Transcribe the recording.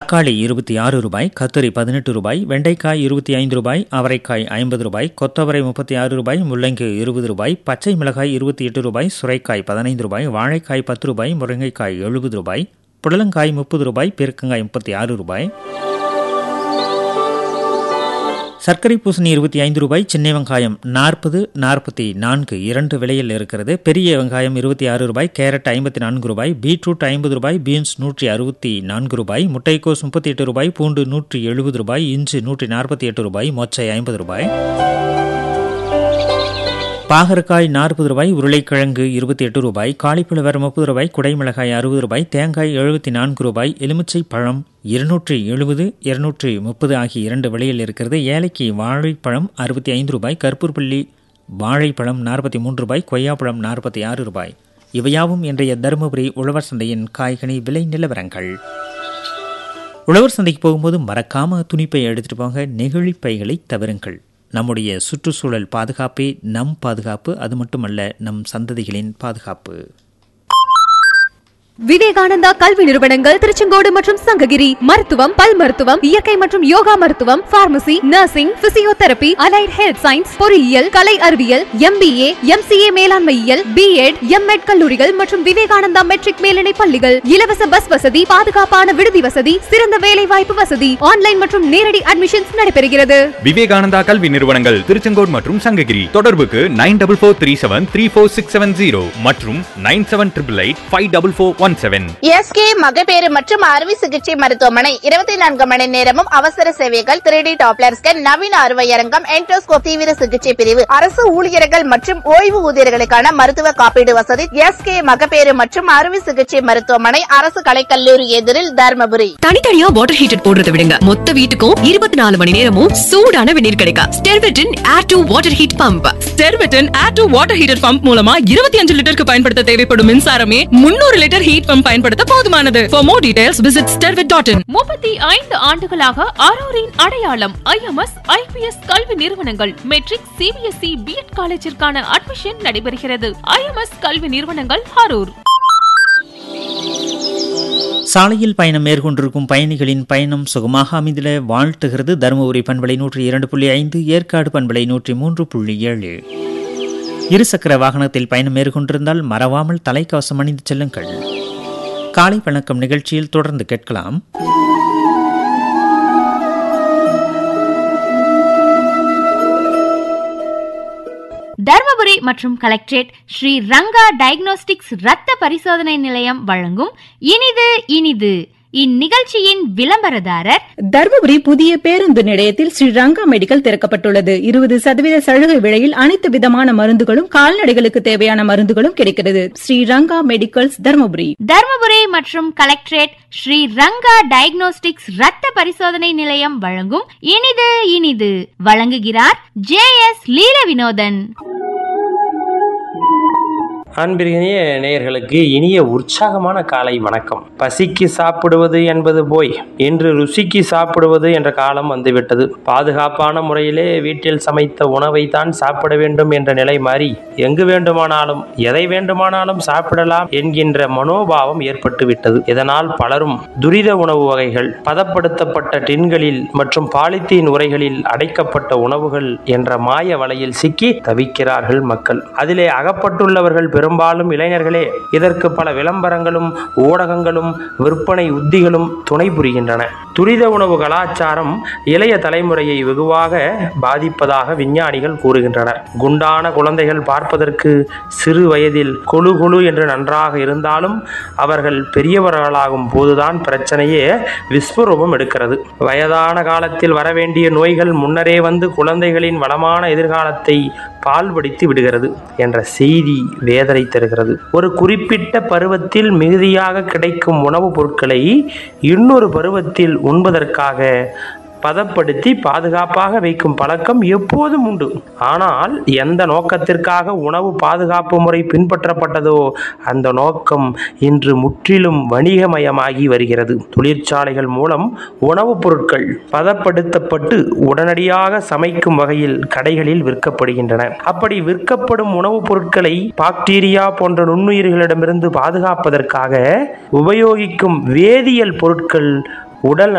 தக்காளி இருபத்தி ஆறு ரூபாய் கத்தரி பதினெட்டு ரூபாய் வெண்டைக்காய் இருபத்தி ஐந்து ரூபாய் அவரைக்காய் ஐம்பது ரூபாய் கொத்தவரை முப்பத்தி ஆறு ரூபாய் முள்ளங்கி இருபது ரூபாய் பச்சை மிளகாய் இருபத்தி எட்டு ரூபாய் சுரைக்காய் பதினைந்து ரூபாய் வாழைக்காய் பத்து ரூபாய் முருங்கைக்காய் எழுபது ரூபாய் புடலங்காய் முப்பது ரூபாய் பெருக்கங்காய் முப்பத்தி ஆறு ரூபாய் சர்க்கரை பூசணி இருபத்தி ஐந்து ரூபாய் சின்ன வெங்காயம் நாற்பது நாற்பத்தி நான்கு இரண்டு விலையில் இருக்கிறது பெரிய வெங்காயம் இருபத்தி ஆறு ரூபாய் கேரட் ஐம்பத்தி நான்கு ரூபாய் பீட்ரூட் ஐம்பது ரூபாய் பீன்ஸ் நூற்றி அறுபத்தி நான்கு ரூபாய் முட்டைக்கோஸ் முப்பத்தி எட்டு ரூபாய் பூண்டு நூற்றி எழுபது ரூபாய் இஞ்சி நூற்றி நாற்பத்தி எட்டு ரூபாய் மொச்சை ஐம்பது ரூபாய் பாகற்காய் நாற்பது ரூபாய் உருளைக்கிழங்கு இருபத்தி எட்டு ரூபாய் காலிஃப்ளவர் முப்பது ரூபாய் குடைமிளகாய் அறுபது ரூபாய் தேங்காய் எழுபத்தி நான்கு ரூபாய் எலுமிச்சை பழம் இருநூற்றி எழுபது இருநூற்றி முப்பது ஆகிய இரண்டு விலையில் இருக்கிறது ஏலைக்கு வாழைப்பழம் அறுபத்தி ஐந்து ரூபாய் கற்பூர்பள்ளி வாழைப்பழம் நாற்பத்தி மூன்று ரூபாய் கொய்யாப்பழம் நாற்பத்தி ஆறு ரூபாய் இவையாவும் இன்றைய தருமபுரி உழவர் சந்தையின் காய்கனி விலை நிலவரங்கள் உழவர் சந்தைக்கு போகும்போது மறக்காம துணிப்பை எடுத்துட்டு போங்க நெகிழி பைகளை தவிருங்கள் நம்முடைய சுற்றுச்சூழல் பாதுகாப்பே நம் பாதுகாப்பு அது மட்டுமல்ல நம் சந்ததிகளின் பாதுகாப்பு விவேகானந்தா கல்வி நிறுவனங்கள் திருச்செங்கோடு மற்றும் சங்ககிரி மருத்துவம் பல் மருத்துவம் இயற்கை மற்றும் யோகா மருத்துவம் pharmacy nursing physiotherapy allied health science பொறியியல் கலை அறிவியல் எம்பிஏ எம்சிஏ மேலாண்மையியல் பிஎட் எம்எட் கல்லூரிகள் மற்றும் விவேகானந்தா மெட்ரிக் மேல்நிலை பள்ளிகள் இலவச பஸ் வசதி பாதுகாப்பான விடுதி வசதி சிறந்த வேலை வாய்ப்பு வசதி ஆன்லைன் மற்றும் நேரடி அட்மிஷன்ஸ் நடைபெறுகிறது விவேகானந்தா கல்வி நிறுவனங்கள் திருச்செங்கோடு மற்றும் சங்ககிரி தொடர்புக்கு nine double four three seven three four six seven zero மற்றும் nine seven triple eight five double four one seven SK மகப்பேறு மற்றும் அறுவை சிகிச்சை மருத்துவமனை இருபத்தி நான்கு மணி நேரமும் அவசர சேவைகள் த்ரீ டி டாப்லர் ஸ்கேன் நவீன அறுவையரங்கம் என்டோஸ்கோப் தீவிர சிகிச்சை பிரிவு அரசு ஊழியர்கள் மற்றும் ஓய்வு ஊதியர்களுக்கான மருத்துவ காப்பீடு வசதி எஸ்கே மகப்பேறு மற்றும் அறுவை சிகிச்சை மருத்துவமனை அரசு கலைக்கல்லூரி எதிரில் தர்மபுரி தனித்தனியா வாட்டர் ஹீட்டர் போடுறதை விடுங்க மொத்த வீட்டுக்கும் இருபத்தி நாலு மணி நேரமும் சூடான வெந்நீர் கிடைக்கும் ஸ்டெர்வெட்டின் air to water heat pump ஸ்டெர்வெட்டின் air to water heater pump மூலமா இருபத்தி அஞ்சு லிட்டருக்கு பயன்படுத்த தேவைப்படும் மின்சாரமே முன்னூறு லிட்டர் ஹீட் பம்ப் பயன்படுத்த போதுமானது for more details visit Stervet dot in முப்பத்தி ஐந்து ஆண்டுகளாக அரூரின் அடையாளம் ஐஎம்எஸ் ஐபிஎஸ் கல்வி நிறுவனங்கள் மெட்ரிக் சிபிஎஸ்இ பிஎட் காலேஜிற்கான அட்மிஷன் நடைபெறுகிறது ஐஎம்எஸ் கல்வி நிறுவனங்கள் அரூர் சாலையில் பயணம் மேற்கொண்டிருக்கும் பயணிகளின் பயணம் சுகமாக அமைந்திட வாழ்த்துகிறது தருமபுரி பண்பலை நூற்றி இரண்டு புள்ளி ஐந்து ஏற்காடு பண்பலை நூற்றி மூன்று புள்ளி ஏழு இருசக்கர வாகனத்தில் பயணம் மேற்கொண்டிருந்தால் மறவாமல் தலைக்கவசம் அணிந்து செல்லுங்கள் காலை வணக்கம் நிகழ்ச்சியில் தொடர்ந்து கேட்கலாம் தர்மபுரி மற்றும் கலெக்டரேட் ஸ்ரீ ரங்கா டயக்னோஸ்டிக்ஸ் ரத்த பரிசோதனை நிலையம் வழங்கும் இனிது இனிது இந்நிகழ்ச்சியின் விளம்பரதாரர் தர்மபுரி புதிய பேருந்து நிலையத்தில் ஸ்ரீ ரங்கா மெடிக்கல் திறக்கப்பட்டுள்ளது இருபது சதவீத சலுகை விலையில் அனைத்து விதமான மருந்துகளும் கால்நடைகளுக்கு தேவையான மருந்துகளும் கிடைக்கிறது ஸ்ரீ ரங்கா மெடிக்கல்ஸ் தர்மபுரி தர்மபுரி மற்றும் கலெக்டரேட் ஸ்ரீ ரங்கா டயக்னோஸ்டிக்ஸ் ரத்த பரிசோதனை நிலையம் வழங்கும் இனிது இனிது வழங்குகிறார் ஜே எஸ் லீல வினோதன் அன்பிற்கினிய நேயர்களுக்கு இனிய உற்சாகமான காலை வணக்கம் பசிக்கு சாப்பிடுவது என்பது போய் இன்று ருசிக்கு சாப்பிடுவது என்ற காலம் வந்துவிட்டது பாதுகாப்பான முறையிலே வீட்டில் சமைத்த உணவை தான் சாப்பிட வேண்டும் என்ற நிலை மாறி எங்கு வேண்டுமானாலும் எதை வேண்டுமானாலும் சாப்பிடலாம் என்கின்ற மனோபாவம் ஏற்பட்டு விட்டது இதனால் பலரும் துரித உணவு வகைகள் பதப்படுத்தப்பட்ட டின்களில் மற்றும் பாலித்தீன் உரைகளில் அடைக்கப்பட்ட உணவுகள் என்ற மாய வலையில் சிக்கி தவிக்கிறார்கள் மக்கள் அதிலே அகப்பட்டுள்ளவர்கள் பெரும்பாலும் இளைஞர்களே இதற்கு பல விளம்பரங்களும் ஊடகங்களும் விற்பனை உத்திகளும் துணை புரிகின்றன துரித உணவு கலாச்சாரம் இளைய தலைமுறையை வெகுவாக பாதிப்பதாக விஞ்ஞானிகள் கூறுகின்றனர் குண்டான குழந்தைகள் பார்ப்பதற்கு சிறு வயதில் கொழு கொழு என்று நன்றாக இருந்தாலும் அவர்கள் பெரியவர்களாகும் போதுதான் பிரச்சனையே விஸ்வரூபம் எடுக்கிறது வயதான காலத்தில் வரவேண்டிய நோய்கள் முன்னரே வந்து குழந்தைகளின் வளமான எதிர்காலத்தை பால்படித்து விடுகிறது என்ற செய்தி வேதனை தருகிறது ஒரு குறிப்பிட்ட பருவத்தில் மிகுதியாக கிடைக்கும் உணவுப் பொருட்களை இன்னொரு பருவத்தில் உண்பதற்காக பதப்படுத்தி பாதுகாப்பாக வைக்கும் பழக்கம் எப்போதும் உண்டு ஆனால் எந்த நோக்கத்திற்காக உணவு பாதுகாப்பு முறை பின்பற்றப்பட்டதோ அந்த நோக்கம் இன்று முற்றிலும் வணிகமயமாகி வருகிறது தொழிற்சாலைகள் மூலம் உணவுப் பொருட்கள் பதப்படுத்தப்பட்டு உடனடியாக சமைக்கும் வகையில் கடைகளில் விற்கப்படுகின்றன அப்படி விற்கப்படும் உணவுப் பொருட்களை பாக்டீரியா போன்ற நுண்ணுயிர்களிடமிருந்து பாதுகாப்பதற்காக உபயோகிக்கும் வேதியியல் பொருட்கள் உடல்